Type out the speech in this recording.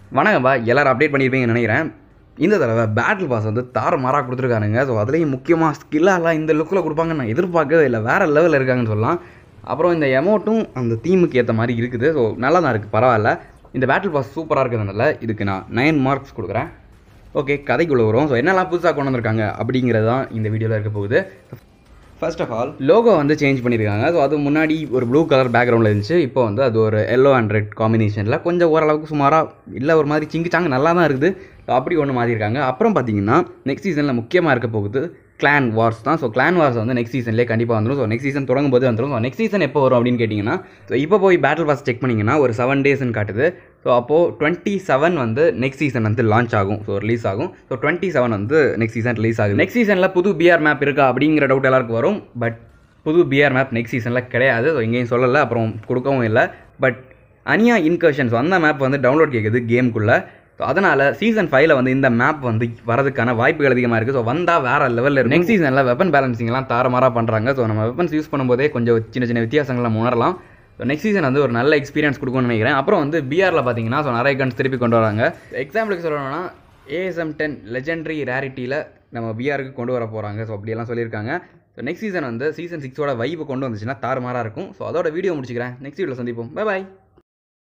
வணக்கம்பா எல்லாரும் அப்டேட் பண்ணியிருப்பீங்கன்னு நினைக்கிறேன் இந்த தடவை பேட்டில் பாஸ் வந்து தார மாறாக கொடுத்துருக்கானுங்க ஸோ அதுலேயும் முக்கியமாக ஸ்கில்லாலாம் இந்த லுக்கில் கொடுப்பாங்கன்னு நான் எதிர்பார்க்கவே இல்லை வேறு லெவலில் இருக்காங்கன்னு சொல்லலாம் அப்புறம் இந்த எமௌண்ட்டும் அந்த தீமுக்கு ஏற்ற மாதிரி இருக்குது ஸோ நல்லா தான் இருக்குது பரவாயில்ல இந்த பேட்டில் பாஸ் சூப்பராக இருக்கிறதுனால இதுக்கு நான் நைன் மார்க்ஸ் கொடுக்குறேன் ஓகே கதைக்குள்ளே வரும் ஸோ என்னெல்லாம் புதுசாக கொண்டு வந்திருக்காங்க அப்படிங்கிறது தான் இந்த வீடியோவில் இருக்க போகுது ஃபர்ஸ்ட் ஆஃப் ஆல் லோகோ வந்து சேஞ்ச் பண்ணியிருக்காங்க ஸோ அது முன்னாடி ஒரு ப்ளூ கலர் பேக்ரவுண்டில் இருந்துச்சு இப்போ வந்து அது ஒரு எல்லோ அண்ட் ரெட் காம்பினேஷனில் கொஞ்சம் ஓரளவுக்கு சுமாராக இல்லை ஒரு மாதிரி சிங்கிச்சாங்க நல்லா தான் இருக்குது So அப்படி ஒன்று மாற்றிருக்காங்க அப்புறம் பார்த்தீங்கன்னா நெக்ஸ்ட் சீசனில் முக்கியமாக இருக்க போகுது கிளான் வார்ஸ் தான் ஸோ கிளான் வார்ஸ் வந்து நெக்ஸ்ட் சீசன்லேயே கண்டிப்பாக வந்துடும் ஸோ நெக்ஸ்ட் சீசன் தொடங்கும் போது வந்துடும் ஸோ நெக்ஸ்ட் சீசன் எப்போ வரும் அப்படின்னு கேட்டிங்கன்னா ஸோ இப்போ போய் பேட்டில் பாஸ் செக் பண்ணிங்கன்னா ஒரு செவன் டேஸ்ன்னு காட்டுது ஸோ அப்போது டுவெண்ட்டி செவன் வந்து நெக்ஸ்ட் சீசன் வந்து லான்ச் ஆகும் ஸோ ரிலீஸ் ஆகும் ஸோ டுவெண்ட்டி செவன் வந்து நெக்ஸ்ட் சீசன் ரிலீஸ் ஆகும் நெக்ஸ்ட் சீசனில் புது பிஆர் மேப் இருக்கா அப்படிங்கிற டவுட் எல்லாருக்கும் வரும் பட் புது பிஆர் மேப் நெக்ஸ்ட் சீசனில் கிடையாது ஸோ எங்கேயும் சொல்லலை அப்புறம் கொடுக்கவும் இல்லை பட் அனியா இன்கர்ஷன்ஸ் அந்த மேப் வந்து டவுன்லோட் கேட்குது கேமுக்குள்ளே ஸோ அதனால் சீசன் ஃபைவ்ல வந்து இந்த மேப் வந்து வரதுக்கான வாய்ப்புகள் அதிகமாக இருக்குது ஸோ வந்தால் வேறு லெவலில் இருக்கும் நெக்ஸ்ட் சீசனில் வெப்பன் பேலன்சிங்லாம் தாறுமாறாக பண்ணுறாங்க ஸோ நம்ம வெப்பன்ஸ் யூஸ் பண்ணும்போதே கொஞ்சம் சின்ன சின்ன வித்தியாசங்களை நம்ம உணரலாம் ஸோ நெக்ஸ்ட் சீசன் வந்து ஒரு நல்ல எக்ஸ்பீரியன்ஸ் கொடுக்கும்னு நினைக்கிறேன் அப்புறம் வந்து பிஆரில் பார்த்தீங்கன்னா ஸோ நிறைய கன்ஸ் திருப்பி கொண்டு வராங்க எக்ஸாம்பிளுக்கு சொல்லணும்னா ஏஎஸ்எம் டென் லெஜெண்டரி ரேரிட்டியில் நம்ம பிஆருக்கு கொண்டு வர போகிறாங்க ஸோ அப்படியெல்லாம் சொல்லியிருக்காங்க ஸோ நெக்ஸ்ட் சீசன் வந்து சீசன் சிக்ஸோட வைப்பு கொண்டு வந்துச்சுன்னா தாறுமாறாக இருக்கும் ஸோ அதோட வீடியோ முடிச்சுக்கிறேன் நெக்ஸ்ட் வீடியோவில் சந்திப்போம் பை பாய்